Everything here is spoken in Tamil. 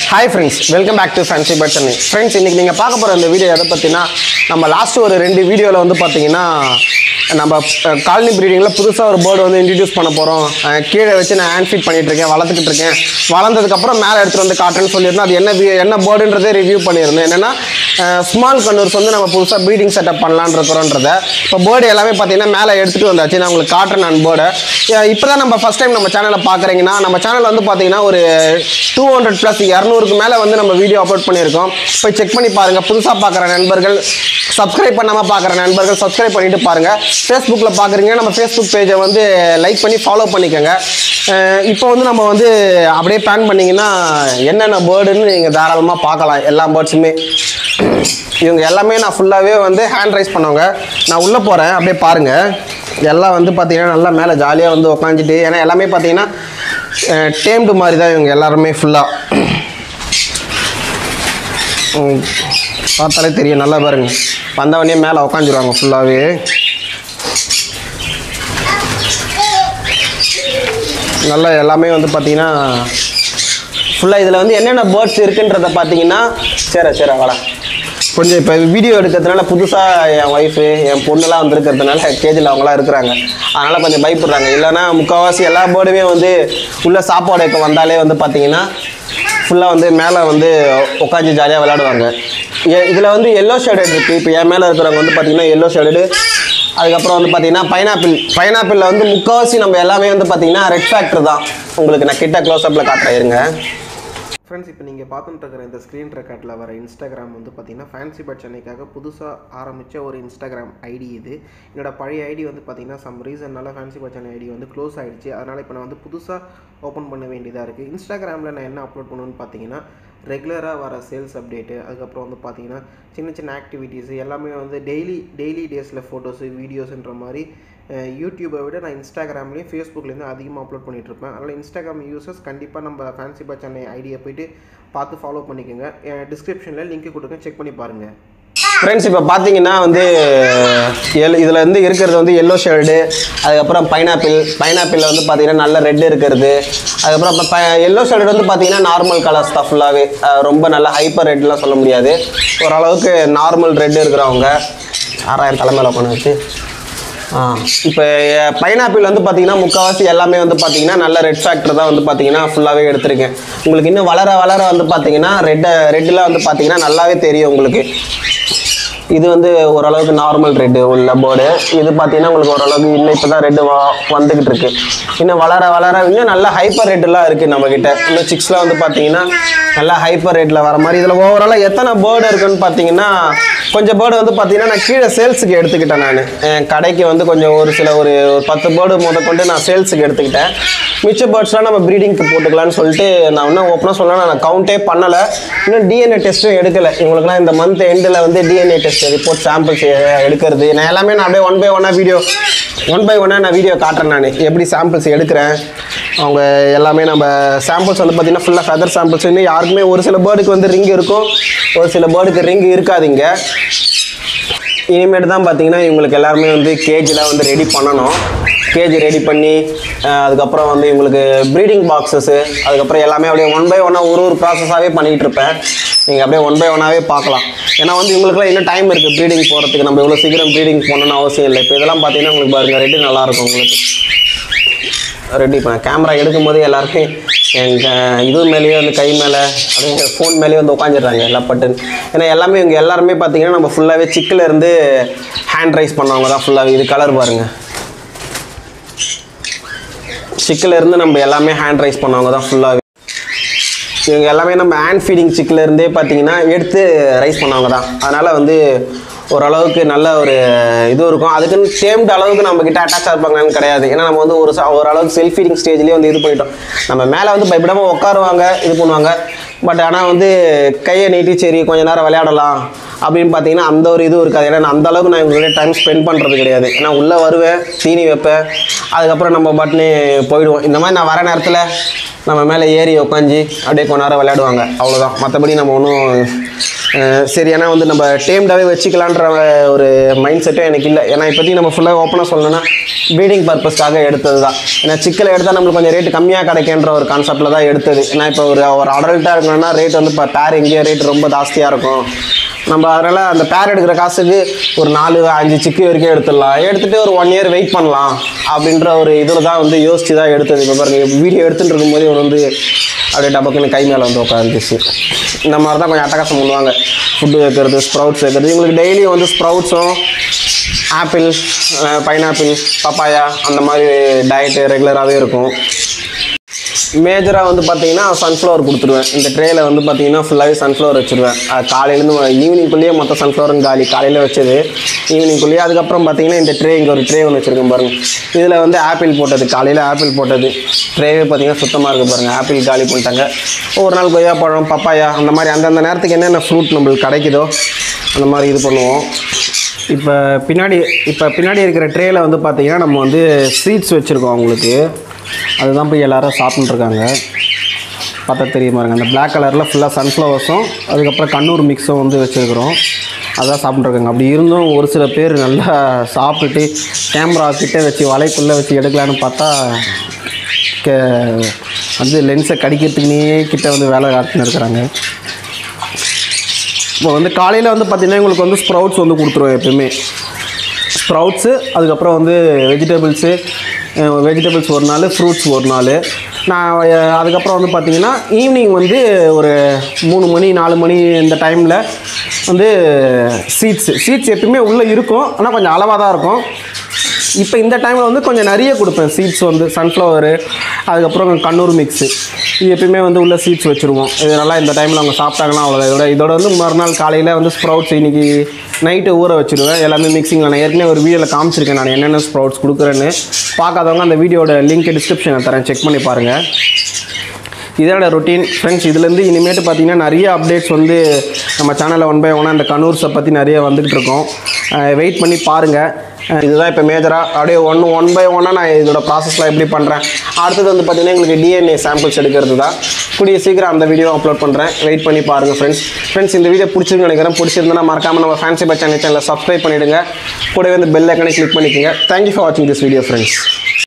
hi friends welcome back to fancy bird Chennai friends இன்றைக்கி நீங்கள் பார்க்க போகிற இந்த வீடியோ எதை பற்றினா நம்ம லாஸ்ட் ஒரு ரெண்டு வீடியோவில் வந்து பார்த்தீங்கன்னா நம்ம காலனி ப்ரீடிங்கில் புதுசாக ஒரு பேர்டு வந்து இன்ட்ரடியூஸ் பண்ண போகிறோம் கீழே வச்சு நான் ஹேண்ட் ஃபீட் பண்ணிட்டு இருக்கேன் வளர்த்துக்கிட்டு இருக்கேன் வளர்ந்ததுக்கப்புறம் மேலே எடுத்துகிட்டு வந்து காட்டுறேன்னு சொல்லியிருந்தேன் அது என்ன வி- என்ன பேர்டுன்றதே ரிவ்யூ பண்ணியிருந்தேன் என்னென்னா ஸ்மால் கண்ணூர்ஸ் வந்து நம்ம புதுசாக ப்ரீடிங் செட்டப் பண்ணலான்னு இருக்கிறோன்றத இப்போ பேர்டு எல்லாமே பார்த்தீங்கன்னா மேலே எடுத்துகிட்டு வந்தாச்சு நான் உங்களுக்கு காட்டுறேன் நான் பேர்டை இப்போ தான் நம்ம ஃபஸ்ட் டைம் நம்ம சேனலை பார்க்குறீங்கன்னா நம்ம சேனல் வந்து பார்த்தீங்கன்னா ஒரு டூ ஹண்ட்ரட் ப்ளஸ் இரநூறுக்கு மேலே வந்து நம்ம வீடியோ அப்லோட் பண்ணியிருக்கோம் போய் செக் பண்ணி பாருங்கள் புதுசாக பார்க்குற நண்பர்கள் சப்ஸ்கிரைப் பண்ணாமல் பார்க்குற நண்பர்கள் சப்ஸ்கிரைப் பண்ணிட்டு பாருங்கள் ஃபேஸ்புக்கில் பார்க்குறீங்க நம்ம ஃபேஸ்புக் பேஜை வந்து லைக் பண்ணி ஃபாலோ பண்ணிக்கோங்க அஹ் இப்போ வந்து நம்ம வந்து அப்படியே பிளான் பண்ணிங்கன்னா என்னென்ன பேர்டுன்னு நீங்கள் தாராளமாக பார்க்கலாம் எல்லா பேர்ட்ஸுமே இவங்க எல்லாமே நான் ஃபுல்லாகவே வந்து ஹேண்ட் ரைஸ் பண்ணவங்க நான் உள்ளே போகிறேன் அப்படியே பாருங்கள் எல்லாம் வந்து பார்த்தீங்கன்னா நல்லா மேலே ஜாலியாக வந்து உக்காந்துட்டு ஏன்னா எல்லாமே பார்த்தீங்கன்னா டேம்டு மாதிரி தான் இவங்க எல்லாருமே ஃபுல்லாக பார்த்தாலே தெரியும் நல்லா பாருங்க வந்தவொடனே மேலே உக்காந்துருவாங்க ஃபுல்லாகவே நல்லா எல்லாமே வந்து பார்த்தீங்கன்னா ஃபுல்லாக இதில் வந்து என்னென்ன பேர்ட்ஸ் இருக்குன்றத பார்த்தீங்கன்னா சரி சரி வாடா கொஞ்சம் இப்போ வீடியோ எடுக்கிறதுனால புதுசாக என் ஒய்ஃபு என் பொண்ணுலாம் வந்திருக்கிறதுனால கேஜில் அவங்களாம் இருக்கிறாங்க அதனால் கொஞ்சம் பயப்படுறாங்க இல்லைன்னா முக்கால்வாசி எல்லா பேர்டுமே வந்து உள்ள சாப்பாடு வைக்க வந்தாலே வந்து பார்த்தீங்கன்னா ஃபுல்லாக வந்து மேலே வந்து உட்காந்து ஜாலியாக விளையாடுவாங்க இதில் வந்து எல்லோ ஷேடட் இருக்குது இப்போ என் மேலே இருக்கிறவங்க வந்து பார்த்தீங்கன்னா எல்லோ ஷேடடு அதுக்கப்புறம் வந்து பார்த்தீங்கன்னா பைனாப்பிள் பைனாப்பிளில் வந்து முக்கால்வாசி நம்ம எல்லாமே வந்து பார்த்தீங்கன்னா ரெட் ஃபேக்டர் தான் உங்களுக்கு நான் கிட்ட க்ளோஸ்அப்பில் காட்டுறேன் இருங்க ஃப்ரெண்ட்ஸ் இப்போ நீங்கள் பார்த்துட்டு இருக்கிற இந்த ஸ்க்ரீன் ரெக்கார்டில் வர இன்ஸ்டாகிராம் வந்து பார்த்தீங்கன்னா ஃபேன்சி பட் சென்னைக்காக புதுசாக ஆரம்பித்த ஒரு இன்ஸ்டாகிராம் ஐடி இது என்னோட பழைய ஐடி வந்து பார்த்தீங்கன்னா சம் ரீசன்னால ஃபேன்சி பட் சென்னை ஐடி வந்து க்ளோஸ் ஆகிடுச்சு அதனால் இப்போ நான் வந்து புதுசாக ஓப்பன் பண்ண வேண்டியதாக இருக்குது இன்ஸ்டாகிராமில் நான் என்ன அப்லோட் பண்ணுவேன்னு பார்த்தீங்கன்னா ரெகுலராக வர சேல்ஸ் அப்டேட்டு அதுக்கப்புறம் வந்து பார்த்தீங்கன்னா சின்ன சின்ன ஆக்டிவிட்டீஸ் எல்லாமே வந்து டெய்லி டெய்லி டேஸில் ஃபோட்டோஸு வீடியோஸுன்ற மாதிரி அஹ், யூடியூபை விட நான் இன்ஸ்டாகிராம்லேயும் ஃபேஸ்புக்லேருந்து அதிகமாக அப்லோட் பண்ணிட்டு இருப்பேன் அதனால் இன்ஸ்டாகிராம் யூசர்ஸ் கண்டிப்பாக நம்ம ஃபேன்சி பா சென்னை ஐடியை போயிட்டு பார்த்து ஃபாலோ பண்ணிக்கோங்க டிஸ்கிரிப்ஷனில் லிங்க் கொடுக்க செக் பண்ணி பாருங்கள் ஃப்ரெண்ட்ஸ் இப்போ பார்த்தீங்கன்னா வந்து எல் இதில் வந்து இருக்கிறது வந்து எல்லோ ஷேடு அதுக்கப்புறம் பைனாப்பிள் பைனாப்பிளில் வந்து பார்த்தீங்கன்னா நல்ல ரெட் இருக்கிறது அதுக்கப்புறம் இப்போ எல்லோ ஷேடு வந்து பார்த்தீங்கன்னா நார்மல் கலர்ஸ் தான் ஃபுல்லாகவே ரொம்ப நல்ல ஹைப்பர் ரெட்லாம் சொல்ல முடியாது ஓரளவுக்கு நார்மல் ரெட் இருக்கிறவங்க ஆறாயிரம் தலைமையில் உட்காந்து வச்சு ஆ இப்போ பைனாப்பிள் வந்து பார்த்தீங்கன்னா முக்கால்வாசி எல்லாமே வந்து பார்த்தீங்கன்னா நல்ல ரெட் ஃபேக்டர் தான் வந்து பார்த்தீங்கன்னா ஃபுல்லாகவே எடுத்திருக்கேன் உங்களுக்கு இன்னும் வளர வளர வந்து பார்த்தீங்கன்னா ரெட்டை ரெட்டில் வந்து பார்த்தீங்கன்னா நல்லாவே தெரியும் உங்களுக்கு இது வந்து ஓரளவுக்கு நார்மல் ரெட்டு உள்ள போர்டு இது பார்த்தீங்கன்னா உங்களுக்கு ஓரளவுக்கு இன்னும் இப்போ தான் ரெட்டு வந்துக்கிட்டு இருக்கு இன்னும் வளர வளர இன்னும் நல்ல ஹைப்பர் ரேட்டெல்லாம் இருக்குது நம்மக்கிட்ட இன்னும் சிக்ஸ்லாம் வந்து பார்த்தீங்கன்னா நல்லா ஹைப்பர் ரேட்டில் வர மாதிரி இதில் ஓவராலாக எத்தனை பேர்டு இருக்குன்னு பார்த்தீங்கன்னா கொஞ்சம் பேர்டு வந்து பார்த்தீங்கன்னா நான் கீழே சேல்ஸுக்கு எடுத்துக்கிட்டேன் நான் என் கடைக்கு வந்து கொஞ்சம் ஒரு சில ஒரு ஒரு பத்து பேர்டு முத கொண்டு நான் சேல்ஸுக்கு எடுத்துக்கிட்டேன் மிச்ச பேர்ட்ஸ்லாம் நம்ம ப்ரீடிங்க்கு போட்டுக்கலாம்னு சொல்லிட்டு நான் இன்னும் ஓப்பனாக சொல்லலாம் நான் கவுண்டே பண்ணலை இன்னும் டிஎன்ஏ டெஸ்ட்டும் எடுக்கலை இவங்களுக்குலாம் இந்த மந்த் எண்டில் வந்து டிஎன்ஏ டெஸ்ட் ரிப்போர்ட் சாம்பிள்ஸ் எடுக்கிறது நான் எல்லாமே நான் அப்படியே ஒன் பை ஒன்னாக வீடியோ ஒன் பை ஒன்னாக நான் வீடியோ காட்டுறேன் நான் எப்படி சாம்பிள்ஸ் எடுக்கிறேன் அவங்க எல்லாமே நம்ம சாம்பிள்ஸ் வந்து பார்த்தீங்கன்னா ஃபுல்லாக ஃபெதர் சாம்பிள்ஸ் இன்னும் யாருக்குமே ஒரு சில பேர்டுக்கு வந்து ரிங் இருக்கும் ஒரு சில பேர்டுக்கு ரிங் இருக்காதுங்க இனிமேட்டு தான் பார்த்தீங்கன்னா இவங்களுக்கு எல்லாருமே வந்து கேஜில் வந்து ரெடி பண்ணணும் கேஜி ரெடி பண்ணி அஹ், அதுக்கப்புறம் வந்து இவங்களுக்கு ப்ரீடிங் பாக்ஸஸ்ஸு அதுக்கப்புறம் எல்லாமே அப்படியே ஒன் பை ஒன்னாக ஒரு ஒரு ப்ராசஸாகவே பண்ணிகிட்டு இருப்பேன் நீங்கள் அப்படியே ஒன் பை ஒன்னாகவே பார்க்கலாம் ஏன்னா வந்து இவங்களுக்குலாம் இன்னும் டைம் இருக்குது ப்ரீடிங் போகிறதுக்கு நம்ம இவ்வளோ சீக்கிரம் ப்ரீடிங் போகணுன்னு அவசியம் இல்லை இப்போ இதெல்லாம் பார்த்தீங்கன்னா உங்களுக்கு பாருங்கள் ரெடி நல்லாயிருக்கும் உங்களுக்கு ரெடி பண்ண கேமரா எடுக்கும்போது எல்லாருமே எங்கள் இது மேலேயே வந்து கை மேலே அப்படியே ஃபோன் மேலேயே வந்து உட்காந்துடுறாங்க எல்லா பட்டன் ஏன்னா எல்லாமே இவங்க எல்லாருமே பார்த்தீங்கன்னா நம்ம ஃபுல்லாகவே சிக்கில் இருந்து ஹேண்ட் ரைஸ் பண்ணவங்க தான் ஃபுல்லாகவே இது கலர் பாருங்கள் சிக்கில் இருந்து நம்ம எல்லாமே ஹேண்ட் ரைஸ் பண்ணவங்க தான் ஃபுல்லாகவே இவங்க எல்லாமே நம்ம ஹேண்ட் ஃபீடிங் சிக்கில் இருந்தே பார்த்தீங்கன்னா எடுத்து ரைஸ் பண்ணவங்க தான் அதனால் வந்து ஓரளவுக்கு நல்ல ஒரு இது இருக்கும் அதுக்குன்னு சேம்டு அளவுக்கு நம்ம கிட்ட அட்டாச் இருப்பாங்கன்னு கிடையாது ஏன்னா நம்ம வந்து ஒரு ச- ஓரளவுக்கு செல்ஃப் ஃபீடிங் ஸ்டேஜ்லேயே வந்து இது பண்ணிட்டோம் நம்ம மேலே வந்து பயப்படாமல் உட்காருவாங்க இது பண்ணுவாங்க பட் ஆனால் வந்து கையை நீட்டி சரி கொஞ்ச நேரம் விளையாடலாம் அப்படின்னு பார்த்தீங்கன்னா அந்த ஒரு இது இருக்காது ஏன்னா நான் அந்த அளவுக்கு நான் இவங்களுடைய டைம் ஸ்பெண்ட் பண்ணுறது கிடையாது ஏன்னா உள்ளே வருவேன் தீனி வைப்பேன் அதுக்கப்புறம் நம்ம பாட்டுன்னு போயிடுவோம் இந்த மாதிரி நான் வர நேரத்தில் நம்ம மேலே ஏறி உட்காந்து அப்படியே கொஞ்ச நேரம் விளையாடுவாங்க அவ்வளோதான் மற்றபடி நம்ம ஒன்றும் சரி ஏன்னா வந்து நம்ம டேம்டாகவே வச்சுக்கலான்ற ஒரு மைண்ட் செட்டும் எனக்கு இல்லை ஏன்னா இப்போதைக்கு நம்ம ஃபுல்லாக ஓப்பனாக சொல்லணும்னா ப்ரீடிங் பர்பஸ்க்காக எடுத்தது தான் ஏன்னா சிக்கலை எடுத்தால் நம்மளுக்கு கொஞ்சம் ரேட்டு கம்மியாக கிடைக்கின்ற ஒரு கான்செப்டில் தான் எடுத்தது ஏன்னா இப்போ ஒரு ஒரு அடல்ட்டாக எடுக்கணும்னா ரேட் வந்து இப்போ பேர் எங்கேயோ ரேட் ரொம்ப ஜாஸ்தியாக இருக்கும் நம்ம அதனால் அந்த பேர் எடுக்கிற காசுக்கு ஒரு நாலு அஞ்சு சிக்கு வரைக்கும் எடுத்துடலாம் எடுத்துகிட்டு ஒரு ஒன் இயர் வெயிட் பண்ணலாம் அப்படின்ற ஒரு இதில் தான் வந்து யோசிச்சு தான் எடுத்தது இப்போ பாருங்க வீடியோ எடுத்துட்டு இருக்கும்போது இவன் வந்து அப்படியே டபக்குன்னு கை மேலே வந்து உட்காந்துச்சு இந்த மாதிரி தான் கொஞ்சம் அட்டகாசம் பண்ணுவாங்க ஃபுட்டு வைக்கிறது ஸ்ப்ரவுட்ஸ் வைக்கிறது இவங்களுக்கு டெய்லியும் வந்து ஸ்ப்ரவுட்ஸும் ஆப்பிள் பைனாப்பிள் பப்பாயா அந்த மாதிரி டயட்டு ரெகுலராகவே இருக்கும் மேஜராக வந்து பார்த்தீங்கன்னா சன்ஃப்ளவர் கொடுத்துருவேன் இந்த ட்ரேயில் வந்து பார்த்தீங்கன்னா ஃபுல்லாகவே சன்ஃப்ளவர் வச்சுருவேன் அது காலையிலேருந்து ஈவினிங்குள்ளேயே மொத்த சன்ஃப்ளவரும் காலி காலையில் வச்சது ஈவினிங்குள்ளேயே அதுக்கப்புறம் பார்த்தீங்கன்னா இந்த ட்ரே இங்கே ஒரு ட்ரே ஒன்று வச்சுருக்கேன் பாருங்க இதில் வந்து ஆப்பிள் போட்டது காலையில் ஆப்பிள் போட்டது ட்ரேவே பார்த்தீங்கன்னா சுத்தமாக இருக்குது பாருங்கள் ஆப்பிள் காலி பண்ணிட்டாங்க ஒவ்வொரு நாள் கொய்யாப்பழம் பப்பாயா அந்த மாதிரி அந்தந்த நேரத்துக்கு என்னென்ன ஃப்ரூட் நம்மளுக்கு கிடைக்குதோ அந்த மாதிரி இது பண்ணுவோம் இப்போ பின்னாடி இப்போ பின்னாடி இருக்கிற ட்ரேயில் வந்து பார்த்தீங்கன்னா நம்ம வந்து ஸ்வீட்ஸ் வச்சுருக்கோம் அவங்களுக்கு அதுதான் போய் எல்லாரும் சாப்பிட்டுருக்காங்க பார்த்தா தெரியும் பாருங்க அந்த Black கலரில் ஃபுல்லாக சன்ஃப்ளவர்ஸும் அதுக்கப்புறம் கண்ணூர் மிக்ஸும் வந்து வச்சுருக்குறோம் அதான் சாப்பிட்ருக்காங்க அப்படி இருந்தும் ஒரு சில பேர் நல்லா சாப்பிட்டுட்டு கேமரா கிட்ட வச்சு வலைக்குள்ளே வச்சு எடுக்கலான்னு பார்த்தா கே வந்து லென்ஸை கடிக்கிறதுக்குனே கிட்ட வந்து வேலை காட்டுன்னு இருக்கிறாங்க இப்போ வந்து காலையில் வந்து பார்த்திங்கன்னா உங்களுக்கு வந்து ஸ்ப்ரவுட்ஸ் வந்து கொடுத்துருவோம் எப்பயுமே ஸ்ப்ரவுட்ஸு அதுக்கப்புறம் வந்து வெஜிடபிள்ஸு வெஜிடபிள்ஸ் ஒரு நாள் ஃப்ரூட்ஸ் ஒரு நாள் நான் அஹ், அதுக்கப்புறம் வந்து பார்த்திங்கன்னா ஈவினிங் வந்து ஒரு மூணு மணி நாலு மணி இந்த டைமில் வந்து சீட்ஸ் சீட்ஸ் எப்பயுமே உள்ளே இருக்கும் ஆனால் கொஞ்சம் அளவாக தான் இருக்கும் இப்போ இந்த டைமில் வந்து கொஞ்சம் நிறைய கொடுப்பேன் சீட்ஸ் வந்து சன்ஃப்ளவரு அதுக்கப்புறம் கண்ணூர் மிக்ஸு இது எப்பயுமே வந்து உள்ள சீட்ஸ் வச்சுருவோம் இதெல்லாம் இந்த டைமில் அவங்க சாப்பிட்டாங்கன்னா அவ்வளோ இதோட இதோட வந்து மறுநாள் காலையில் வந்து ஸ்ப்ரவுட்ஸ் இன்னைக்கு நைட்டு ஊற வச்சுருவேன் எல்லாமே மிக்சிங்கில் நான் ஏற்கனவே ஒரு வீடியோவில் காமிச்சிருக்கேன் நான் என்னென்ன ஸ்ப்ரவுட்ஸ் கொடுக்குறேன்னு பார்க்காதவங்க அந்த வீடியோட லிங்க் டிஸ்கிரிப்ஷனில் தரேன் செக் பண்ணி பாருங்கள் இதோட ரொட்டீன் ஃப்ரெண்ட்ஸ் இதுலேருந்து இனிமேட்டு பார்த்தீங்கன்னா நிறைய அப்டேட்ஸ் வந்து நம்ம சேனலில் ஒன் பை ஒன்னாக இந்த கனூர்ஸை பற்றி நிறைய வந்துகிட்டு இருக்கோம் வெயிட் பண்ணி பாருங்கள் அஹ் இதுதான் இப்போ மேஜராக அப்படியே ஒன் ஒன் பை ஒன்னாக நான் இதோட ப்ராசஸ்லாம் எப்படி பண்ணுறேன் அடுத்தது வந்து பார்த்தீங்கன்னா எங்களுக்கு டிஎன்ஏ சாம்பிள்ஸ் எடுக்கிறது தான் கூடிய சீக்கிரம் அந்த வீடியோ அப்லோட் பண்ணுறேன் வெயிட் பண்ணி பாருங்கள் ஃப்ரெண்ட்ஸ் ஃப்ரெண்ட்ஸ் இந்த வீடியோ பிடிச்சிருக்கு நினைக்கிறேன் பிடிச்சிருந்தா மறக்காமல் நம்ம ஃபேன்சி பை சேனல் சேனலை சப்ஸ்கிரைப் பண்ணிவிடுங்க கூடவே வந்து பெல் ஐக்கனை கிளிக் பண்ணிக்கோங்க தேங்க்யூ ஃபார் வாட்சிங் திஸ் வீடியோ ஃப்ரெண்ட்ஸ்